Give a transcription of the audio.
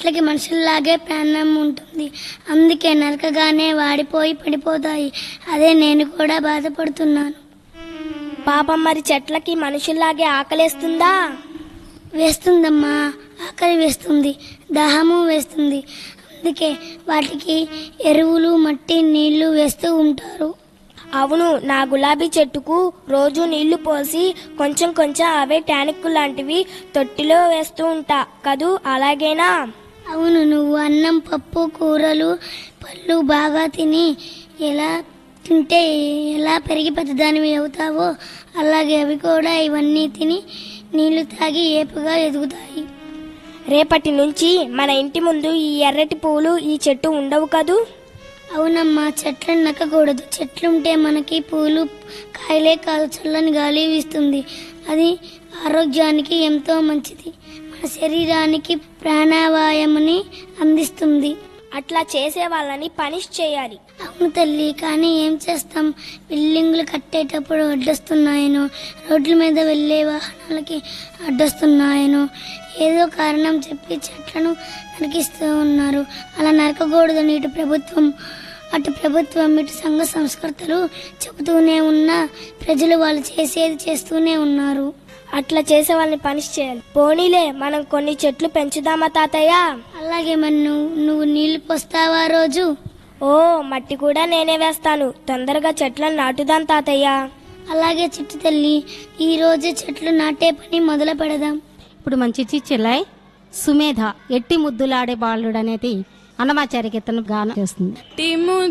చెట్లకి మనుషుల్లాగే ప్రాణం ఉంటుంది అందుకే నరకగానే వాడిపోయి పడిపోతాయి అదే నేను కూడా బాధపడుతున్నాను పాపం మరి చెట్లకి మనుషుల్లాగే ఆకలేస్తుందా వేస్తుందమ్మా ఆకలి వేస్తుంది దాహము వేస్తుంది అందుకే వాటికి ఎరువులు మట్టి నీళ్లు వేస్తూ ఉంటారు అవును నా గులాబీ చెట్టుకు రోజు నీళ్లు పోసి కొంచెం కొంచెం అవే టానిక్ లాంటివి తొట్టిలో వేస్తూ ఉంటా కదూ అలాగేనా అవును నువ్వు అన్నం పప్పు కూరలు పళ్ళు బాగా తిని ఎలా తింటే ఎలా పెరిగి పెద్దదానివి అవుతావో అలాగే అవి కూడా ఇవన్నీ తిని నీళ్లు తాగి ఏపుగా ఎదుగుతాయి రేపటి నుంచి మన ఇంటి ముందు ఈ ఎర్రటి పువ్వులు ఈ చెట్టు ఉండవు కదూ అవునమ్మా చెట్లను నక్కకూడదు చెట్లుంటే మనకి పూలు కాయలే కాదు చల్లని గాలి వీస్తుంది అది ఆరోగ్యానికి ఎంతో మంచిది మన శరీరానికి ప్రాణవాయముని అందిస్తుంది అట్లా చేసే వాళ్ళని పనిష్ చేయాలి అవును తల్లి కానీ ఏం చేస్తాం బిల్డింగ్లు కట్టేటప్పుడు అడ్డొస్తున్నాయనో రోడ్ల మీద వెళ్ళే వాహనాలకి అడ్డొస్తున్నాయనో ఏదో కారణం చెప్పి చెట్లను నరికిస్తూ ఉన్నారు అలా నరకకూడదని ఇటు ప్రభుత్వం అటు ప్రభుత్వం ఇటు సంఘ సంస్కర్తలు చెబుతూనే ఉన్నా ప్రజలు వాళ్ళు చేసేది చేస్తూనే ఉన్నారు అట్లా చేసే వాళ్ళని పనిష్ చేయాలి పోనీలే మనం కొన్ని చెట్లు పెంచుదామా తాతయ్య అలాగే మరి నువ్వు నువ్వు నీళ్లు పోస్తావా రోజు ఓ మట్టి కూడా నేనే వేస్తాను తొందరగా చెట్లను నాటుదాం తాతయ్య అలాగే చిట్టు తల్లి ఈ రోజే చెట్లు నాటే పని మొదలు పెడదాం ఇప్పుడు మంచి చిచ్చిలాయ్ సుమేధ ఎట్టి ముద్దులాడే బాలుడు అనేది అన్నమాచార్య కీర్తన గానం చేస్తుంది టిము